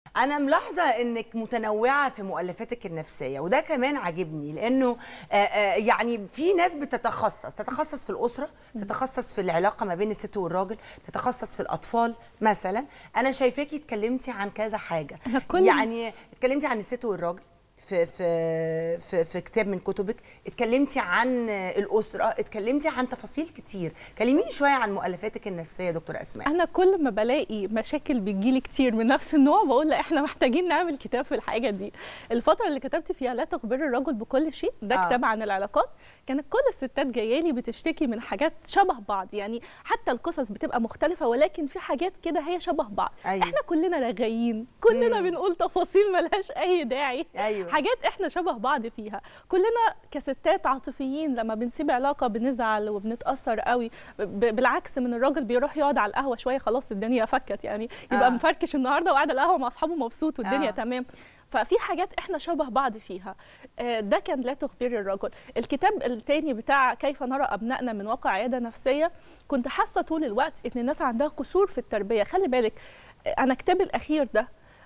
انا ملاحظه انك متنوعه في مؤلفاتك النفسيه وده كمان عاجبني لانه آه، آه، يعني في ناس بتتخصص تتخصص في الاسره تتخصص في العلاقه ما بين الست والراجل تتخصص في الاطفال مثلا انا شايفاكي اتكلمتي عن كذا حاجه أنا كل- يعني اتكلمتي عن الست والراجل في في في, في كتاب من كتبك اتكلمتي عن الاسره اتكلمتي عن تفاصيل كتير كلميني شويه عن مؤلفاتك النفسيه يا دكتور اسماء انا كل ما بلاقي مشاكل بتجيلي كتير من نفس النوع بقول لا احنا محتاجين نعمل كتاب في الحاجه دي الفتره اللي كتبت فيها لا تخبر الرجل بكل شيء ده آه. آه. كتاب عن العلاقات كانت كل الستات جايه لي بتشتكي من حاجات شبه بعض يعني حتى القصص بتبقى مختلفه ولكن في حاجات كده هي شبه بعض أيوة. احنا كلنا رغايين كلنا مم. بنقول تفاصيل ملهاش اي داعي أيوة. حاجات احنا شبه بعض فيها كلنا كستات عاطفيين لما بنسيب علاقه بنزعل وبنتاثر قوي ب- بالعكس من الراجل بيروح يقعد على القهوه شويه خلاص الدنيا فكت يعني يبقى آه. آه. مفركش النهارده وقاعد على القهوه مع اصحابه مبسوط والدنيا آه. آه. تمام ففي حاجات احنا شبه بعض فيها آه، ده كان لا تخبير الرجل الكتاب التاني بتاع كيف نرى ابنائنا من واقع عياده نفسيه كنت حاسه طول الوقت ان الناس عندها قصور في التربيه خلي بالك آه، انا كتابي الاخير ده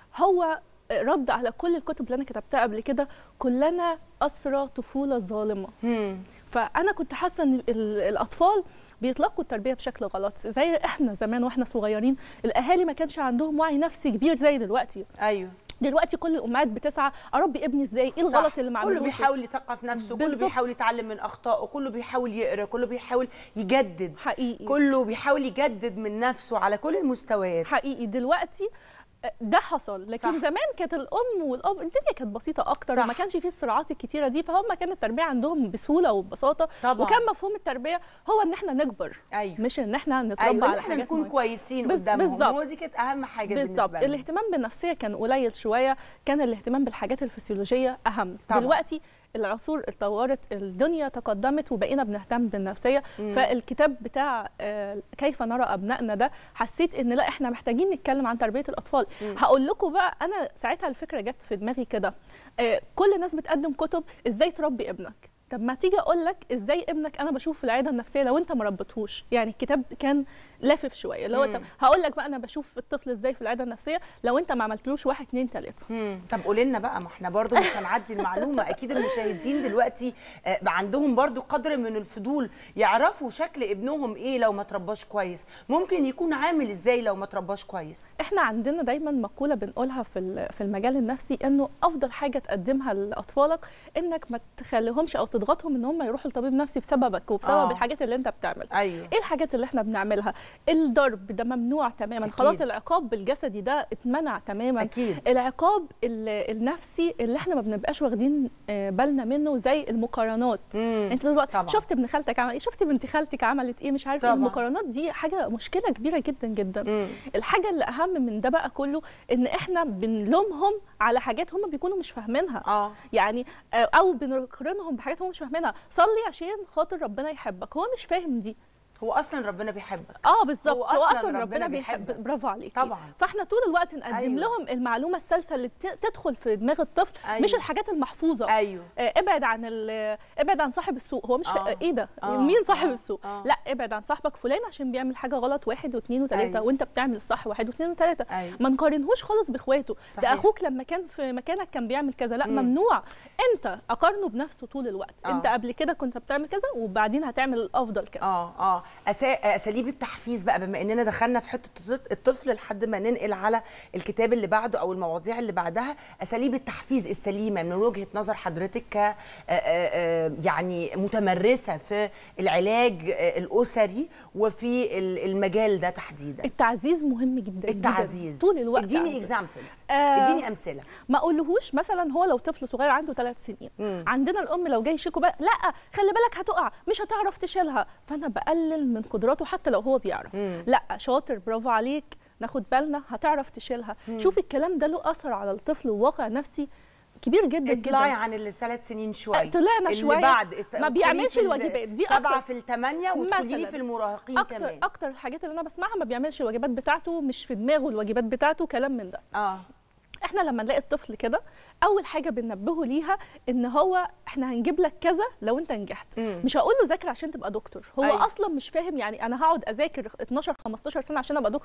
هو رد على كل الكتب اللي انا كتبتها قبل كده كلنا اسرى طفوله ظالمه مم. فانا كنت حاسه ان ال- الاطفال بيطلقوا التربيه بشكل غلط زي احنا زمان واحنا صغيرين الاهالي ما كانش عندهم وعي نفسي كبير زي دلوقتي ايوه دلوقتي كل الامهات بتسعى اربي ابني ازاي ايه صح. الغلط اللي كله معمله بيحاول يثقف نفسه كله بالظبط. بيحاول يتعلم من اخطائه كله بيحاول يقرا كله بيحاول يجدد حقيقي كله بيحاول يجدد من نفسه على كل المستويات حقيقي دلوقتي ده حصل لكن صح. صح. زمان كانت الام والاب الدنيا كانت بسيطه اكتر صح. وما كانش فيه الصراعات الكتيره دي فهم كانت التربيه عندهم بسهوله وببساطه طبعا. وكان مفهوم التربيه هو ان احنا نكبر ايوه مش ان احنا نتربى ايوه إن على احنا حاجات نكون معينة. كويسين بز- قدامهم بالظبط. هو دي كانت اهم حاجه بالظبط بالنسبه لنا الاهتمام بالنفسيه كان قليل شويه كان الاهتمام بالحاجات الفسيولوجيه اهم طبعاً. دلوقتي العصور اتطورت الدنيا تقدمت وبقينا بنهتم بالنفسيه فالكتاب بتاع آه، كيف نرى ابنائنا ده حسيت ان لا احنا محتاجين نتكلم عن تربيه الاطفال هقول لكم بقى انا ساعتها الفكره جت في دماغي كده آه، كل الناس بتقدم كتب ازاي تربي ابنك طب ما تيجي اقول لك ازاي ابنك انا بشوف في العياده النفسيه لو انت ما ربيتهوش يعني الكتاب كان لافف شويه اللي هو مم. طب هقول لك بقى انا بشوف الطفل ازاي في العياده النفسيه لو انت ما عملتلوش واحد اتنين تلاته مم. طب قولي لنا بقى ما احنا برضو مش هنعدي المعلومه اكيد المشاهدين دلوقتي آه، بقى عندهم برضو قدر من الفضول يعرفوا شكل ابنهم ايه لو ما ترباش كويس ممكن يكون عامل ازاي لو ما ترباش كويس احنا عندنا دايما مقوله بنقولها في ال- في المجال النفسي انه افضل حاجه تقدمها لاطفالك انك ما تخليهمش او تضغطهم ان هم يروحوا لطبيب نفسي بسببك وبسبب آه. آه. الحاجات اللي انت بتعملها ايوه ايه الحاجات اللي احنا بنعملها الضرب ده ممنوع تماما أكيد. خلاص العقاب الجسدي ده اتمنع تماما اكيد العقاب ال- النفسي اللي احنا ما بنبقاش واخدين آه، بالنا منه زي المقارنات مم. انت دلوقتي طبعاً. شفت ابن خالتك عمل ايه شفت بنت خالتك عملت ايه مش عارف ايه طبعاً. المقارنات دي حاجه مشكله كبيره جدا جدا مم. الحاجه اللي اهم من ده بقى كله ان احنا بنلومهم على حاجات هم بيكونوا مش فاهمينها اه يعني آه، او بنقارنهم بحاجات هم مش فاهمينها صلي عشان خاطر ربنا يحبك هو مش فاهم دي هو اصلا ربنا بيحبك اه بالظبط هو هو أصلاً اصلا, ربنا ربنا بيحبك. بيحب برافو عليك طبعاً. فاحنا طول الوقت نقدم أيوة. أيوة. لهم المعلومه السلسه اللي ت- تدخل في دماغ الطفل أيوة. مش الحاجات المحفوظه ايوه آه، ابعد عن ال- ابعد عن صاحب السوق هو مش آه. آه. ايه ده آه. مين صاحب آه. السوق آه. لا ابعد عن صاحبك فلان عشان بيعمل حاجه غلط واحد واثنين وثلاثه أيوة. وانت بتعمل الصح واحد واثنين وثلاثه ايوه ما نقارنهوش خالص باخواته صحيح. ده اخوك لما كان في مكانك كان بيعمل كذا لا مم. ممنوع انت اقارنه بنفسه طول الوقت آه. انت قبل كده كنت بتعمل كذا وبعدين هتعمل الافضل كذا اه اه أسا- اساليب التحفيز بقى بما اننا دخلنا في حته الط- الطفل لحد ما ننقل على الكتاب اللي بعده او المواضيع اللي بعدها اساليب التحفيز السليمه من وجهه نظر حضرتك ك آه، آه، آه، يعني متمرسه في العلاج آه، الاسري وفي ال- المجال ده تحديدا التعزيز مهم جدا التعزيز جداً طول الوقت اديني عندك. اكزامبلز آه، اديني امثله ما اقولهوش مثلا هو لو طفل صغير عنده ثلاث سنين مم. عندنا الام لو جاي يشيكوا بقى لا خلي بالك هتقع مش هتعرف تشيلها فانا بقلل من قدراته حتى لو هو بيعرف مم. لا شاطر برافو عليك ناخد بالنا هتعرف تشيلها شوف الكلام ده له اثر على الطفل وواقع نفسي كبير جدا اطلعي جدا عن الثلاث سنين شويه طلعنا اللي شوية. بعد ما بيعملش الواجبات. دي سبعه أكتر- في الثمانيه وتدخلي مثلاً. في المراهقين اكتر كمان اكتر الحاجات اللي انا بسمعها ما بيعملش الواجبات بتاعته مش في دماغه الواجبات بتاعته كلام من ده اه احنا لما نلاقي الطفل كده اول حاجه بننبهه ليها ان هو احنا هنجيب لك كذا لو انت نجحت مم. مش هقول له ذاكر عشان تبقى دكتور هو أيوة. أيوة. اصلا مش فاهم يعني انا هقعد اذاكر 12 15 سنه عشان ابقى دكتور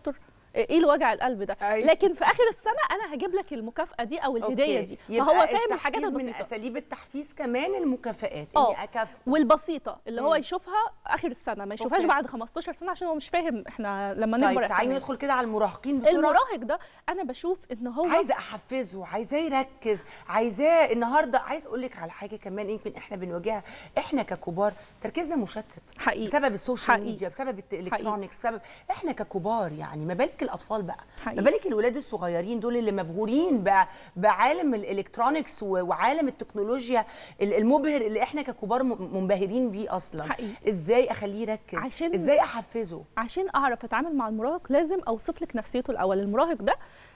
ايه الوجع القلب ده أيوة. لكن في اخر السنه انا هجيب لك المكافاه دي او الهديه أوكي. دي يبقى فهو فاهم الحاجات التحفيز من البسيطه اساليب التحفيز كمان المكافآت اه اني اكافئ والبسيطه اللي هو مم. يشوفها اخر السنه ما يشوفهاش أوكي. بعد 15 سنه عشان هو مش فاهم احنا لما نكبر طيب إحنا تعالي إيه. ندخل كده على المراهقين بسرعه المراهق ده انا بشوف ان هو عايزه احفزه عايزاه يركز عايزاه النهارده عايز اقول لك على حاجه كمان يمكن احنا بنواجهها احنا ككبار تركيزنا مشتت حقيقي. بسبب السوشيال حقيقي. ميديا بسبب الالكترونيكس بسبب احنا ككبار يعني ما بالك الاطفال بقى حقيقي. ما بالك الولاد الصغيرين دول اللي مبهورين ب- بعالم الالكترونيكس و- وعالم التكنولوجيا ال- المبهر اللي احنا ككبار م- منبهرين بيه اصلا حقيقي. ازاي اخليه يركز عشان- ازاي احفزه عشان اعرف اتعامل مع المراهق لازم اوصف لك نفسيته الاول المراهق ده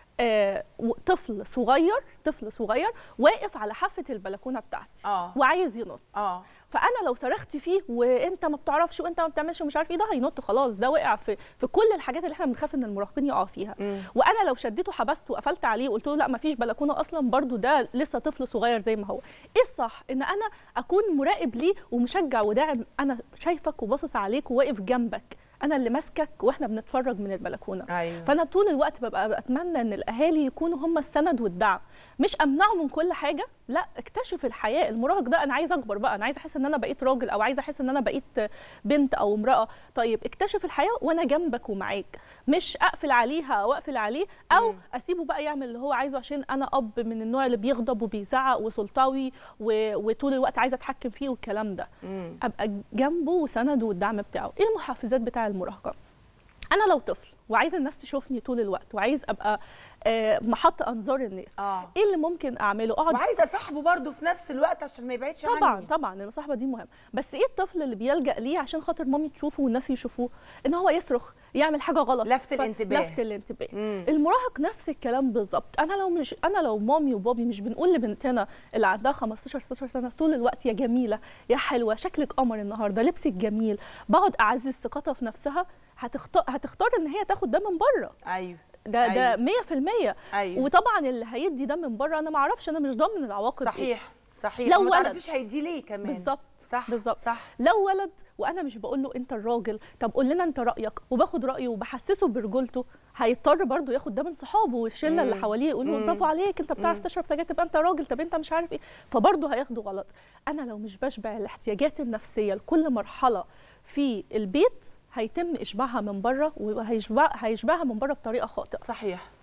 آه و- طفل صغير طفل صغير واقف على حافه البلكونه بتاعتي آه. وعايز ينط اه فانا لو صرخت فيه وانت ما بتعرفش وانت ما بتعملش ومش عارف ايه ده هينط خلاص ده وقع في في كل الحاجات اللي احنا بنخاف ان المراهقين يقعوا فيها مم. وانا لو شديته حبسته وقفلت عليه وقلت له لا ما فيش بلكونه اصلا برضو ده لسه طفل صغير زي ما هو ايه الصح ان انا اكون مراقب ليه ومشجع وداعم انا شايفك وباصص عليك وواقف جنبك انا اللي ماسكك واحنا بنتفرج من البلكونه ايوه فانا طول الوقت ببقى بتمنى ان الاهالي يكونوا هم السند والدعم مش امنعه من كل حاجه لا اكتشف الحياه المراهق ده انا عايز اكبر بقى انا عايز احس ان انا بقيت راجل او عايز احس ان انا بقيت بنت او امراه طيب اكتشف الحياه وانا جنبك ومعاك مش اقفل عليها او اقفل عليه او مم. اسيبه بقى يعمل اللي هو عايزه عشان انا اب من النوع اللي بيغضب وبيزعق وسلطوي و... وطول الوقت عايزه اتحكم فيه والكلام ده مم. ابقى جنبه وسنده والدعم بتاعه ايه المحفزات بتاع المراهقه انا لو طفل وعايزه الناس تشوفني طول الوقت وعايز ابقى آه، محط انظار الناس اه ايه اللي ممكن اعمله اقعد وعايزه صاحبه برضه في نفس الوقت عشان ما يبعدش طبعا عني طبعا المصاحبه دي مهمه بس ايه الطفل اللي بيلجا ليه عشان خاطر مامي تشوفه والناس يشوفوه ان هو يصرخ يعمل حاجه غلط لفت ف- الانتباه. لفت الانتباه مم. المراهق نفس الكلام بالظبط انا لو مش انا لو مامي وبابي مش بنقول لبنتنا اللي عندها 15 16 سنه طول الوقت يا جميله يا حلوه شكلك قمر النهارده لبسك جميل بقعد اعزز ثقتها في نفسها هتختار هتختار ان هي تاخد ده من بره ايوه ده ده أيوة. 100% ايوه وطبعا اللي هيدي ده من بره انا ما اعرفش انا مش ضامن العواقب إيه. صحيح صحيح لو ما ولد. تعرفيش هيدي ليه كمان بالظبط صح بالظبط. صح لو ولد وانا مش بقول له انت الراجل طب قول لنا انت رايك وباخد رايه وبحسسه برجولته هيضطر برضه ياخد ده من صحابه والشله اللي مم. حواليه يقولوا مم. برافو عليك انت بتعرف مم. تشرب سجاير تبقى انت راجل طب انت مش عارف ايه فبرضه هياخدوا غلط انا لو مش بشبع الاحتياجات النفسيه لكل مرحله في البيت هيتم اشباعها من بره وهيشبع هيشبعها من بره بطريقه خاطئه صحيح